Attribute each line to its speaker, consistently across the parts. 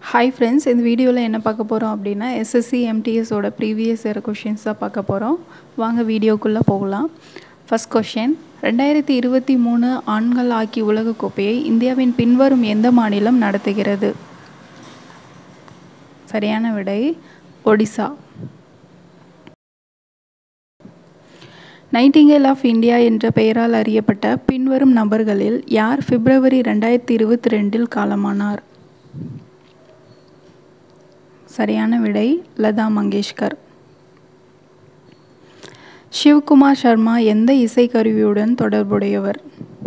Speaker 1: hi friends இந்த வீடியோவில் என்ன பார்க்க போகிறோம் அப்படின்னா எஸ்எஸ்சி எம்டிஎஸோட ப்ரீவியஸ் இயர் கொஷின்ஸ் தான் பார்க்க போகிறோம் வாங்க வீடியோக்குள்ளே போகலாம் ஃபஸ்ட் கொஷின் ரெண்டாயிரத்தி இருபத்தி மூணு ஆண்கள் ஹாக்கி உலகக்கோப்பையை இந்தியாவின் பின்வரும் எந்த மாநிலம் நடத்துகிறது சரியான விடை ஒடிசா நைட்டிங்கேல் ஆஃப் இந்தியா என்ற பெயரால் அறியப்பட்ட பின்வரும் நபர்களில் யார் பிப்ரவரி ரெண்டாயிரத்தி இருபத்தி ரெண்டில் காலமானார் சரியான விடை லதா மங்கேஷ்கர் சிவ்குமார் சர்மா எந்த இசைக்கருவியுடன் தொடர்புடையவர்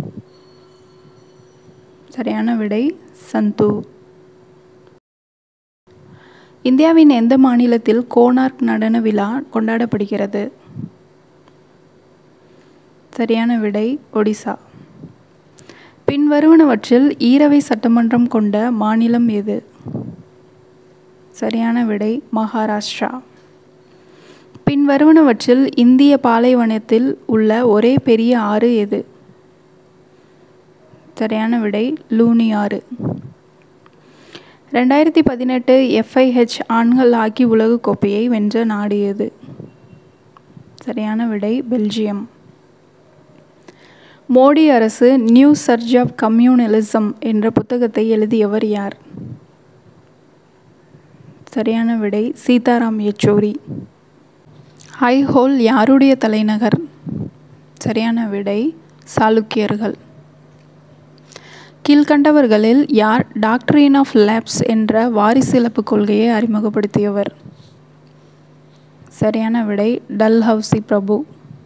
Speaker 1: சரியான விடை சந்து இந்தியாவின் எந்த மாநிலத்தில் கோனார்க் நடன விழா கொண்டாடப்படுகிறது சரியான விடை ஒடிசா பின்வருவனவற்றில் ஈரவை சட்டமன்றம் கொண்ட மாநிலம் எது சரியான விடை மகாராஷ்டிரா பின்வருவனவற்றில் இந்திய பாலைவனத்தில் உள்ள ஒரே பெரிய ஆறு எது சரியான விடை லூனி ஆறு ரெண்டாயிரத்தி பதினெட்டு எஃப்ஐஹெச் ஆண்கள் ஹாக்கி உலகக் கோப்பையை வென்ற நாடு எது சரியான விடை பெல்ஜியம் மோடி அரசு நியூ சர்ஜ் ஆஃப் கம்யூனலிசம் என்ற புத்தகத்தை எழுதியவர் யார் சரியான விடை சீதாராம் யெச்சூரி ஐஹோல் யாருடைய தலைநகர் சரியான விடை சாளுக்கியர்கள் கீழ்கண்டவர்களில் யார் டாக்டரின் ஆஃப் லேப்ஸ் என்ற வாரிசிலப்பு கொள்கையை அறிமுகப்படுத்தியவர் சரியான விடை டல்ஹவுசி பிரபு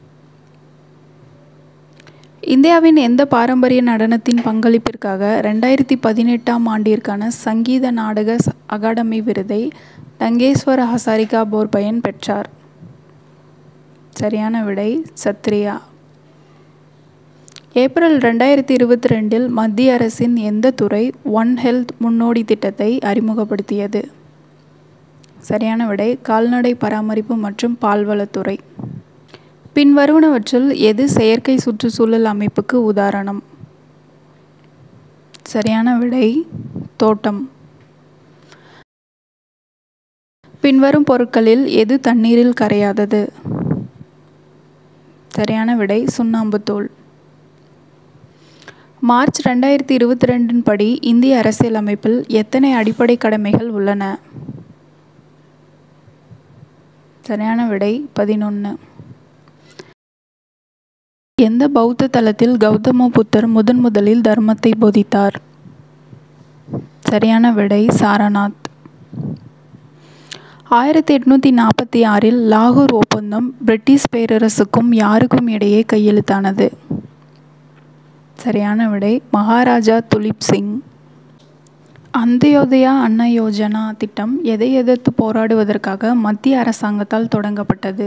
Speaker 1: இந்தியாவின் எந்த பாரம்பரிய நடனத்தின் பங்களிப்பிற்காக ரெண்டாயிரத்தி பதினெட்டாம் ஆண்டிற்கான சங்கீத நாடக அகாடமி விருதை டங்கேஸ்வர ஹசாரிகா போர்பயன் பெற்றார் சரியான விடை சத்ரியா ஏப்ரல் ரெண்டாயிரத்தி இருபத்தி ரெண்டில் மத்திய அரசின் எந்த துறை ஒன் ஹெல்த் முன்னோடி திட்டத்தை அறிமுகப்படுத்தியது சரியான விடை கால்நடை பராமரிப்பு மற்றும் பால்வளத்துறை பின்வருவனவற்றில் எது செயற்கை சுற்றுச்சூழல் அமைப்புக்கு உதாரணம் சரியான விடை தோட்டம் பின்வரும் பொருட்களில் எது தண்ணீரில் கரையாதது சரியான விடை சுண்ணாம்புத்தூள் மார்ச் ரெண்டாயிரத்தி இருபத்தி ரெண்டின் படி இந்திய அரசியலமைப்பில் எத்தனை அடிப்படை கடமைகள் உள்ளன சரியான விடை பதினொன்று எந்த பௌத்த தலத்தில் கௌதம புத்தர் முதன் முதலில் தர்மத்தை போதித்தார் சரியான விடை சாரநாத் ஆயிரத்தி எட்நூற்றி நாற்பத்தி ஆறில் லாகூர் ஒப்பந்தம் பிரிட்டிஷ் பேரரசுக்கும் யாருக்கும் இடையே கையெழுத்தானது சரியான விடை மகாராஜா துலிப் சிங் அந்தியோதயா அன்ன யோஜனா திட்டம் எதை எதிர்த்து போராடுவதற்காக மத்திய அரசாங்கத்தால் தொடங்கப்பட்டது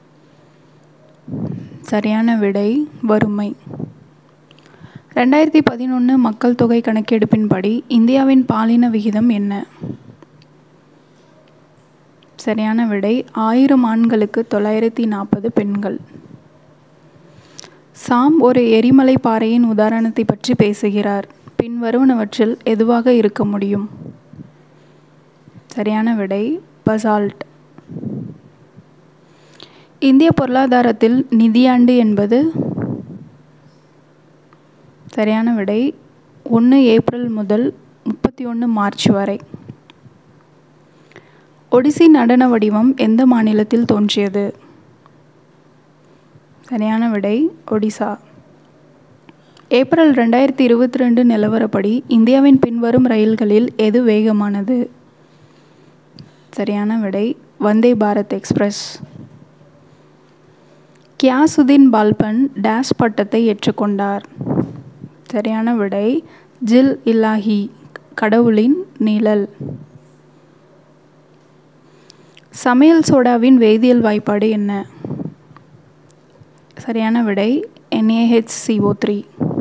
Speaker 1: சரியான விடை வறுமை ரெண்டாயிரத்தி பதினொன்று மக்கள் தொகை கணக்கெடுப்பின்படி இந்தியாவின் பாலின விகிதம் என்ன சரியான விடை ஆயிரம் ஆண்களுக்கு தொள்ளாயிரத்தி நாற்பது பெண்கள் சாம் ஒரு எரிமலை பாறையின் உதாரணத்தை பற்றி பேசுகிறார் பின்வருவனவற்றில் எதுவாக இருக்க முடியும் சரியான விடை பசால்ட் இந்திய பொருளாதாரத்தில் நிதியாண்டு என்பது சரியான விடை ஒன்று ஏப்ரல் முதல் முப்பத்தி ஒன்று மார்ச் வரை ஒடிசி நடன வடிவம் எந்த மாநிலத்தில் தோன்றியது சரியான விடை ஒடிசா ஏப்ரல் ரெண்டாயிரத்தி இருபத்தி ரெண்டு நிலவரப்படி இந்தியாவின் பின்வரும் ரயில்களில் எது வேகமானது சரியான விடை வந்தே பாரத் எக்ஸ்பிரஸ் கியாசுதீன் பால்பன் டேஷ் பட்டத்தை ஏற்றுக்கொண்டார் சரியான விடை ஜில் இல்லாஹி கடவுளின் நிழல் சமையல் சோடாவின் வேதியியல் வாய்ப்பாடு என்ன சரியான விடை என்ஏஹெச் சிஓ த்ரீ